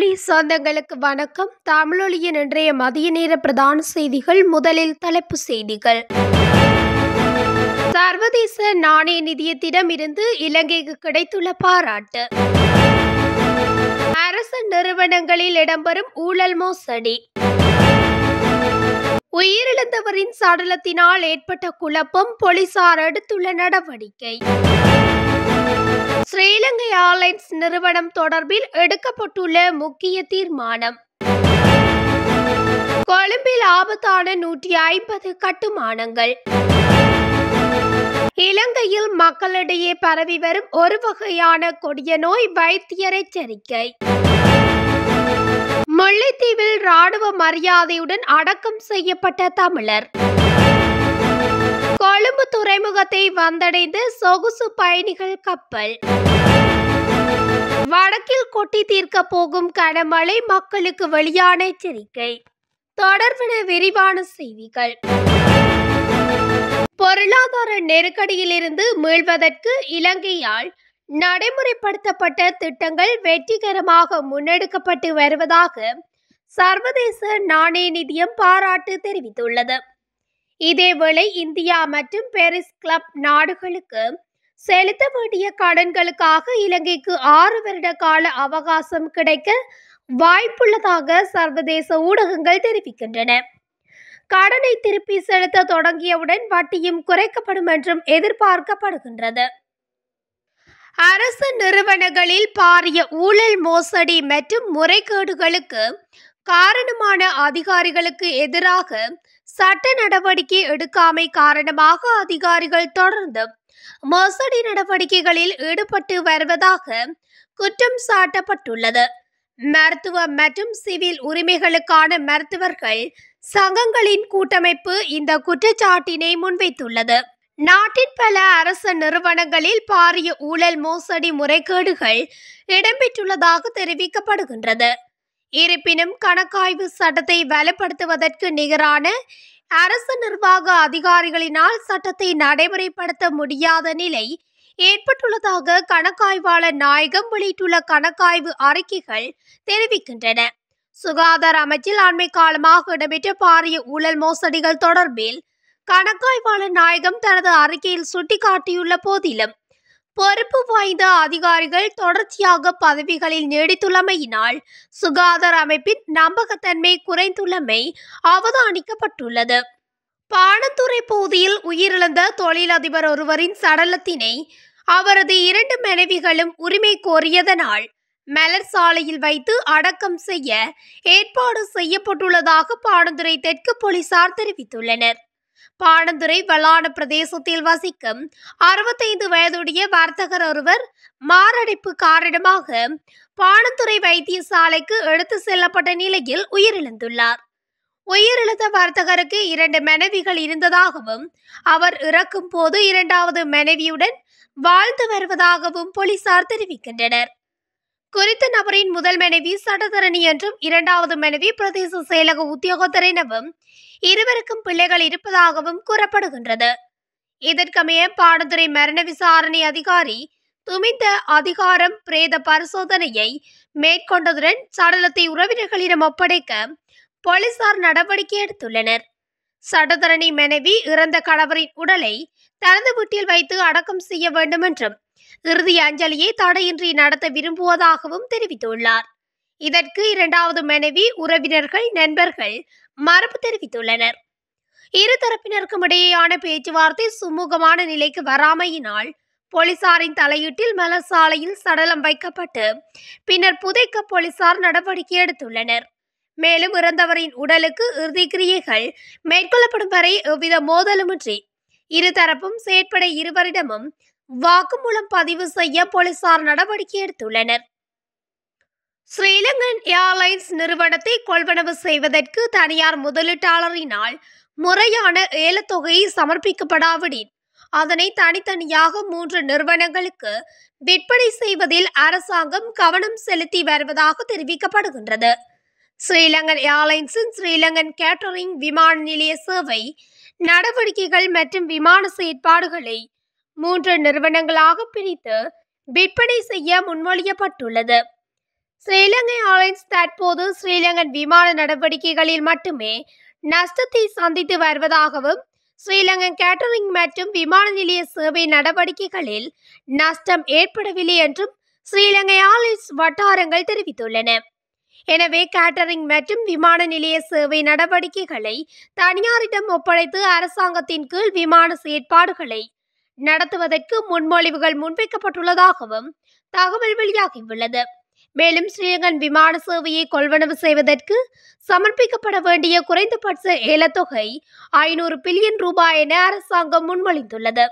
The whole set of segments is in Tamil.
தமிழொலி சொந்தங்களுக்கு வணக்கம் தமிழொலியின் இன்றைய மதிய நேர பிரதான செய்திகள் முதலில் தலைப்பு செய்திகள் சர்வதேச நாணய நிதியத்திடம் இருந்து இலங்கைக்கு கிடைத்துள்ள பாராட்டு அரசு நிறுவனங்களில் இடம்பெறும் ஊழல் மோசடி உயிரிழந்தவரின் சடலத்தினால் ஏற்பட்ட குழப்பம் போலீசார் எடுத்துள்ள நடவடிக்கை ஸ்ரீலங்கை ஏர்லைன்ஸ் நிறுவனம் தொடர்பில் எடுக்கப்பட்டுள்ள முக்கிய தீர்மானம் கொழும்பில் ஆபத்தான நூற்றி ஐம்பது கட்டுமானங்கள் இலங்கையில் மக்களிடையே பரவி வரும் ஒரு வகையான கொடிய நோய் வைத்தியர் எச்சரிக்கை முல்லைத்தீவில் ராணுவ மரியாதையுடன் அடக்கம் செய்யப்பட்ட தமிழர் கொழும்பு துறைமுகத்தை வந்தடைந்த சொகுசு பயணிகள் கப்பல் வடக்கில் கொட்டி தீர்க்க போகும் கனமழை மக்களுக்கு வெளியான எச்சரிக்கை தொடர்பென விரிவான செய்திகள் பொருளாதார நெருக்கடியிலிருந்து மீள்வதற்கு இலங்கையால் நடைமுறைப்படுத்தப்பட்ட திட்டங்கள் வெற்றிகரமாக முன்னெடுக்கப்பட்டு வருவதாக சர்வதேச நாணய நிதியம் பாராட்டு தெரிவித்துள்ளது இதேவேளை இந்தியா மற்றும் பாரிஸ் கிளப் நாடுகளுக்கு செலுத்த வேண்டிய கடன்களுக்காக இலங்கைக்கு ஆறு வருட கால அவகாசம் கிடைக்க வாய்ப்புள்ளதாக சர்வதேச ஊடகங்கள் தெரிவிக்கின்றன கடனை திருப்பி செலுத்த தொடங்கியவுடன் வட்டியும் குறைக்கப்படும் என்றும் எதிர்பார்க்கப்படுகின்றது அரசு நிறுவனங்களில் பாரிய ஊழல் மோசடி மற்றும் முறைகேடுகளுக்கு காரணமான அதிகாரிகளுக்கு எதிராக சட்ட நடவடிக்கை எடுக்காமை காரணமாக அதிகாரிகள் தொடர்ந்து மோசடி நடவடிக்கைகளில் ஈடுபட்டு வருவதாக குற்றம் சாட்டப்பட்டுள்ளது மருத்துவ மற்றும் சிவில் உரிமைகளுக்கான மருத்துவர்கள் சங்கங்களின் கூட்டமைப்பு இந்த குற்றச்சாட்டினை முன்வைத்துள்ளது நாட்டின் பல அரசு நிறுவனங்களில் பாரிய ஊழல் மோசடி முறைகேடுகள் இடம்பெற்றுள்ளதாக தெரிவிக்கப்படுகின்றது இருப்பினும் கணக்காய்வு சட்டத்தை வலுப்படுத்துவதற்கு நிகரான அரசு நிர்வாக அதிகாரிகளினால் சட்டத்தை நடைமுறைப்படுத்த முடியாத நிலை ஏற்பட்டுள்ளதாக கணக்காய்வாளர் நாயகம் வெளியிட்டுள்ள கணக்காய்வு அறிக்கைகள் தெரிவிக்கின்றன சுகாதார அமைச்சில் அண்மை காலமாக இடம்பெற்ற பாரிய ஊழல் மோசடிகள் தொடர்பில் கணக்காய்வாளர் நாயகம் தனது அறிக்கையில் சுட்டிக்காட்டியுள்ள போதிலும் பொறுப்பு வாய்ந்த அதிகாரிகள் தொடர்ச்சியாக பதவிகளில் நீடித்துள்ளமையினால் சுகாதார அமைப்பின் நம்பகத்தன்மை குறைந்துள்ளமை அவதானிக்கப்பட்டுள்ளது பாணத்துறை பகுதியில் உயிரிழந்த தொழிலதிபர் ஒருவரின் சடலத்தினை அவரது இரண்டு மனைவிகளும் உரிமை கோரியதனால் மலர் சாலையில் வைத்து அடக்கம் செய்ய ஏற்பாடு செய்யப்பட்டுள்ளதாக பாணந்துறை தெற்கு போலீசார் தெரிவித்துள்ளனர் பாணந்துறை வளான பிரதேசத்தில் வசிக்கும் அறுபத்தைந்து வயதுடைய வர்த்தகர் ஒருவர் மாரடைப்பு காரணமாக பாணந்துறை வைத்தியசாலைக்கு எடுத்து செல்லப்பட்ட நிலையில் உயிரிழந்துள்ளார் உயிரிழந்த வர்த்தகருக்கு இரண்டு மனைவிகள் இருந்ததாகவும் அவர் இறக்கும் போது இரண்டாவது மனைவியுடன் வாழ்ந்து வருவதாகவும் போலீசார் தெரிவிக்கின்றனர் குறித்த நபரின் முதல் மனைவி சட்டத்தரணி என்றும் இரண்டாவது மனைவி பிரதேச செயலக உத்தியோகத்தர் எனவும் இருவருக்கும் பிள்ளைகள் இருப்பதாகவும் கூறப்படுகின்றது இதற்கமைய பாடதுறை மரண விசாரணை அதிகாரி துமிந்த அதிகாரம் பிரேத பரிசோதனையை மேற்கொண்டதுடன் சடலத்தை உறவினர்களிடம் ஒப்படைக்க போலீசார் நடவடிக்கை எடுத்துள்ளனர் சட்டத்தரணி மனைவி இறந்த கணவரின் உடலை தனது வீட்டில் வைத்து அடக்கம் செய்ய வேண்டும் என்றும் இறுதி அஞ்சலியை தடையின்றி நடத்த விரும்புவதாகவும் தெரிவித்துள்ளார் இதற்கு இரண்டாவது மனைவி உறவினர்கள் நண்பர்கள் மறுப்பு தெரிவித்துள்ளனர் இரு தரப்பினருக்கும் இடையேயான பேச்சுவார்த்தை சுமூகமான நிலைக்கு வராமையினால் போலீசாரின் தலையீட்டில் மலர் சாலையில் சடலம் வைக்கப்பட்டு பின்னர் புதைக்க போலீசார் நடவடிக்கை எடுத்துள்ளனர் மேலும் இறந்தவரின் உடலுக்கு இறுதி கிரியைகள் மேற்கொள்ளப்படும் வரை எவ்வித மோதலுமின்றி இருதரப்பும் செயற்பட இருவரிடமும் வாக்குமூலம் பதிவு செய்ய போலீசார் நடவடிக்கை எடுத்துள்ளனர் ஸ்ரீலங்கன் ஏர்லைன்ஸ் நிறுவனத்தை கொள்வனவு செய்வதற்கு தனியார் முதலீட்டாளரினால் முறையான ஏலத்தொகை சமர்ப்பிக்கப்படாவிடின் அதனை தனித்தனியாக மூன்று நிறுவனங்களுக்கு விற்பனை செய்வதில் அரசாங்கம் கவனம் செலுத்தி வருவதாக தெரிவிக்கப்படுகின்றது ஸ்ரீலங்கன் ஏர்லைன்ஸின் ஸ்ரீலங்கன் கேட்டரிங் விமான நிலைய சேவை நடவடிக்கைகள் மற்றும் விமான செயற்பாடுகளை மூன்று நிறுவனங்களாக பிரித்து விற்பனை செய்ய முன்மொழியப்பட்டுள்ளது ஸ்ரீலங்கை ஏர்லைன்ஸ் தற்போது ஸ்ரீலங்கன் விமான நடவடிக்கைகளில் மட்டுமே நஷ்டத்தை சந்தித்து வருவதாகவும் ஸ்ரீலங்கன் கேட்டரிங் மற்றும் விமான நிலைய சேவை நடவடிக்கைகளில் நஷ்டம் ஏற்படவில்லை என்றும் ஸ்ரீலங்கை ஏர்லைன்ஸ் வட்டாரங்கள் தெரிவித்துள்ளன எனவே கேட்டரிங் மற்றும் விமான நிலைய சேவை நடவடிக்கைகளை தனியாரிடம் ஒப்படைத்து அரசாங்கத்தின் கீழ் விமான செயற்பாடுகளை நடத்துவதற்கு முன்மொழிவுகள் முன்வைக்கப்பட்டுள்ளதாகவும் தகவல் வெளியாகியுள்ளது மேலும் ஸ்ரீலங்கன் விமான சேவையை கொள்வனவு செய்வதற்கு சமர்ப்பிக்கப்பட வேண்டிய குறைந்தபட்ச ஏலத்தொகை ஐநூறு பில்லியன் ரூபாய் என அரசாங்கம் முன்மொழிந்துள்ளது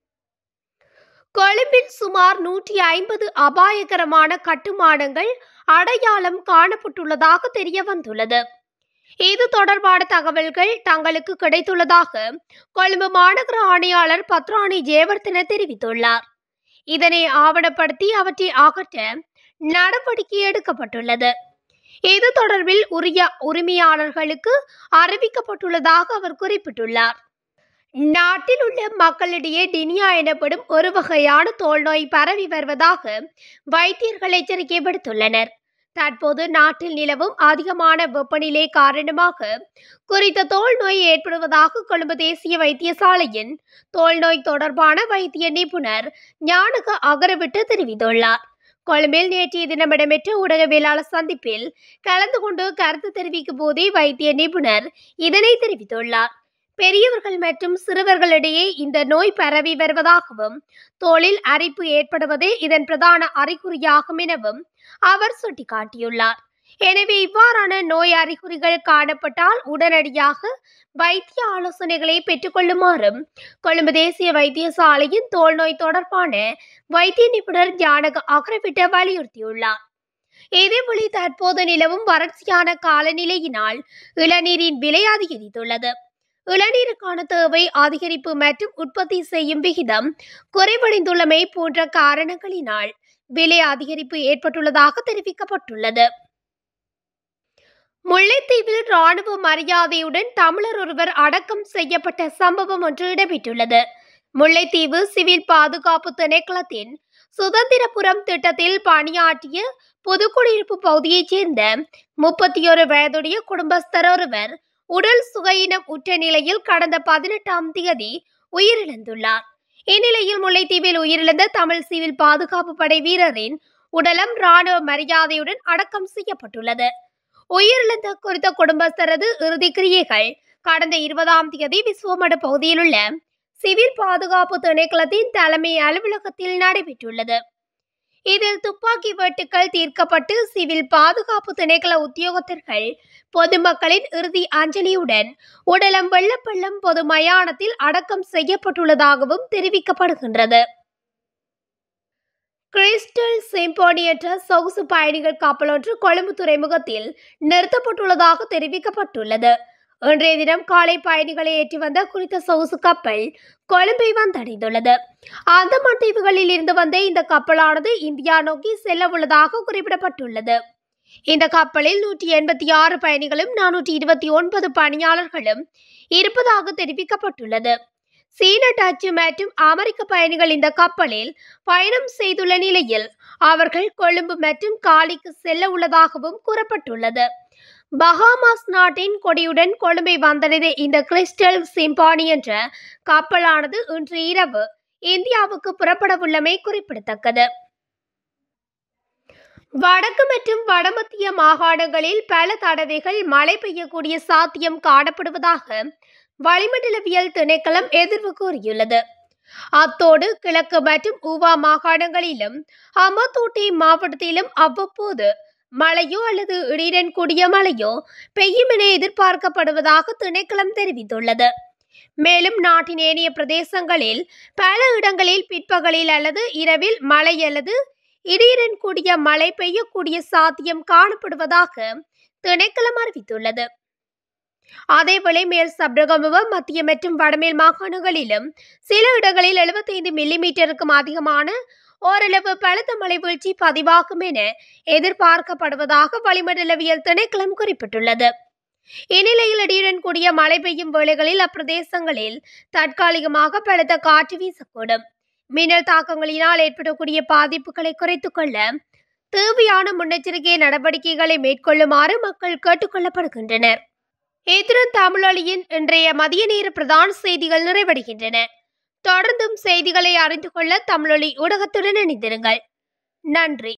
கொழும்பில் சுமார் நூற்றி ஐம்பது அபாயகரமான கட்டுமானங்கள் அடையாளம் காணப்பட்டுள்ளதாக தெரிய வந்துள்ளது இது தொடர்பான தகவல்கள் தங்களுக்கு கிடைத்துள்ளதாக கொழும்பு மாநகர ஆணையாளர் பத்ராணி ஜெயவர்தன தெரிவித்துள்ளார் இதனை ஆவணப்படுத்தி அவற்றை அகற்ற நடவடிக்கை எடுக்கப்பட்டுள்ளது இது தொடர்பில் உரிய உரிமையாளர்களுக்கு அறிவிக்கப்பட்டுள்ளதாக அவர் குறிப்பிட்டுள்ளார் நாட்டில் உள்ள மக்களிடையே டினியா எனப்படும் ஒரு வகையான தோல்நோய் பரவி வருவதாக வைத்தியர்கள் எச்சரிக்கை விடுத்துள்ளனர் தற்போது நாட்டில் நிலவும் அதிகமான வெப்பநிலை காரணமாக குறித்த தோல் நோய் ஏற்படுவதாக கொழும்பு தேசிய வைத்தியசாலையின் தோல் நோய் தொடர்பான வைத்திய நிபுணர் ஞானக அகரவிட்டு தெரிவித்துள்ளார் கொழும்பில் நேற்றைய தினம் இடம்பெற்ற ஊடகவியலாளர் சந்திப்பில் கலந்து கொண்டு கருத்து தெரிவிக்கும் போதே வைத்திய நிபுணர் இதனை தெரிவித்துள்ளார் பெரியவர்கள் மற்றும் சிறுவர்களிடையே இந்த நோய் பரவி வருவதாகவும் தோலில் அரிப்பு ஏற்படுவதே இதன் பிரதான அறிகுறியாகும் எனவும் அவர் சுட்டிக்காட்டியுள்ளார் எனவே இவ்வாறான நோய் அறிகுறிகள் காணப்பட்டால் உடனடியாக வைத்திய ஆலோசனைகளை பெற்றுக்கொள்ளுமாறும் கொழும்பு தேசிய வைத்தியசாலையின் தோல் நோய் தொடர்பான வைத்திய நிபுணர் ஜானக அகரவிட்ட வலியுறுத்தியுள்ளார் இதேபோல தற்போது நிலவும் வறட்சியான காலநிலையினால் இளநீரின் விலை அதிகரித்துள்ளது இளநீருக்கான தேவை அதிகரிப்பு மற்றும் உற்பத்தி செய்யும் விகிதம் குறைவடைந்துள்ளமை போன்ற காரணங்களினால் விலை அதிகரிப்பு ஏற்பட்டுள்ளதாக தெரிவிக்கப்பட்டுள்ளது முல்லைத்தீவில் ராணுவ மரியாதையுடன் தமிழர் ஒருவர் அடக்கம் செய்யப்பட்ட சம்பவம் ஒன்று இடம்பெற்றுள்ளது முல்லைத்தீவு சிவில் பாதுகாப்பு திணைக்களத்தின் சுதந்திரபுரம் திட்டத்தில் பணியாற்றிய புதுக்குடியிருப்பு பகுதியைச் சேர்ந்த முப்பத்தி ஒரு வயதுடைய குடும்பஸ்தர் ஒருவர் உடல் சுகையினம் உற்ற நிலையில் கடந்த பதினெட்டாம் தேதி உயிரிழந்துள்ளார் இந்நிலையில் முல்லைத்தீவில் உயிரிழந்த தமிழ் சிவில் பாதுகாப்பு படை வீரரின் உடலம் ராணுவ மரியாதையுடன் அடக்கம் செய்யப்பட்டுள்ளது உயிரிழந்த குறித்த குடும்பஸ்தரது இறுதி கிரியைகள் கடந்த இருபதாம் தேதி விஸ்வமடு பகுதியில் உள்ள சிவில் பாதுகாப்பு திணைக்களத்தின் தலைமை அலுவலகத்தில் நடைபெற்றுள்ளது இதில் துப்பாக்கி வெட்டுக்கள் தீர்க்கப்பட்டு சிவில் பாதுகாப்பு திணைக்கள உத்தியோகத்தர்கள் பொதுமக்களின் இறுதி அஞ்சலியுடன் உடலம் வெள்ளப்பள்ளம் பொது மயானத்தில் அடக்கம் செய்யப்பட்டுள்ளதாகவும் தெரிவிக்கப்படுகின்றது கிறிஸ்டல் சிம்போனி என்ற சொகுசு பயணிகள் கப்பல் ஒன்று கொழும்பு துறைமுகத்தில் நிறுத்தப்பட்டுள்ளதாக தெரிவிக்கப்பட்டுள்ளது இன்றைய தினம் காலை பயணிகளை ஏற்றி வந்த குறித்த சொகுசு கப்பல் கொழும்பை வந்தடைந்துள்ளது அந்தமான் தீவுகளில் இருந்து வந்த இந்த கப்பலானது இந்தியா நோக்கி செல்ல உள்ளதாக குறிப்பிடப்பட்டுள்ளது இந்த கப்பலில் நூற்றி எண்பத்தி ஆறு பயணிகளும் நானூற்றி இருபத்தி ஒன்பது பணியாளர்களும் இருப்பதாக தெரிவிக்கப்பட்டுள்ளது சீன டச்சு மற்றும் அமெரிக்க பயணிகள் இந்த கப்பலில் பயணம் செய்துள்ள நிலையில் அவர்கள் கொழும்பு மற்றும் காலிக்கு செல்ல உள்ளதாகவும் கூறப்பட்டுள்ளது பஹாமாஸ் நாட்டின் கொடியுடன் கொழும்பை வந்தடைந்த இந்த கிறிஸ்டல் சிம்பானி என்ற கப்பலானது இன்று இரவு இந்தியாவுக்கு புறப்படவுள்ளமை குறிப்பிடத்தக்கது வடக்கு மற்றும் வடமத்திய மாகாணங்களில் பல தடவைகள் மழை பெய்யக்கூடிய சாத்தியம் காணப்படுவதாக வளிமண்டலவியல் திணைக்களம் எதிர்வு கூறியுள்ளது அத்தோடு கிழக்கு மற்றும் ஊவா மாகாணங்களிலும் அமத்தோட்டை மாவட்டத்திலும் அவ்வப்போது மழையோ அல்லது இடியுடன் கூடிய மழையோ பெய்யும் என எதிர்பார்க்கப்படுவதாக திணைக்களம் தெரிவித்துள்ளது மேலும் நாட்டின் ஏனைய பிரதேசங்களில் பல இடங்களில் பிற்பகலில் அல்லது இரவில் மழை அல்லது இடியுடன் கூடிய மழை பெய்யக்கூடிய சாத்தியம் காணப்படுவதாக திணைக்களம் அறிவித்துள்ளது அதேவேளை மேல் சப்ரகமுவ மத்திய மற்றும் வடமேல் மாகாணங்களிலும் சில இடங்களில் எழுபத்தைந்து மில்லிமீட்டருக்கும் அதிகமான ஓரளவு பலத்த மழை வீழ்ச்சி பதிவாகும் என எதிர்பார்க்கப்படுவதாக வளிமண்டலவியல் திணைக்களம் குறிப்பிட்டுள்ளது இந்நிலையில் இடியுடன் கூடிய மழை பெய்யும் வேளைகளில் அப்பிரதேசங்களில் தற்காலிகமாக பலத்த காற்று வீசக்கூடும் மின்னல் தாக்கங்களினால் ஏற்படக்கூடிய பாதிப்புகளை குறைத்துக் கொள்ள தேவையான முன்னெச்சரிக்கை நடவடிக்கைகளை மேற்கொள்ளுமாறு மக்கள் கேட்டுக்கொள்ளப்படுகின்றனர் இத்துடன் தமிழொலியின் இன்றைய மதிய நேர பிரதான செய்திகள் நிறைவடைகின்றன தொடர்ந்தும் செய்திகளை அறிந்து கொள்ள தமிழொலி ஊடகத்துடன் இணைந்திருங்கள் நன்றி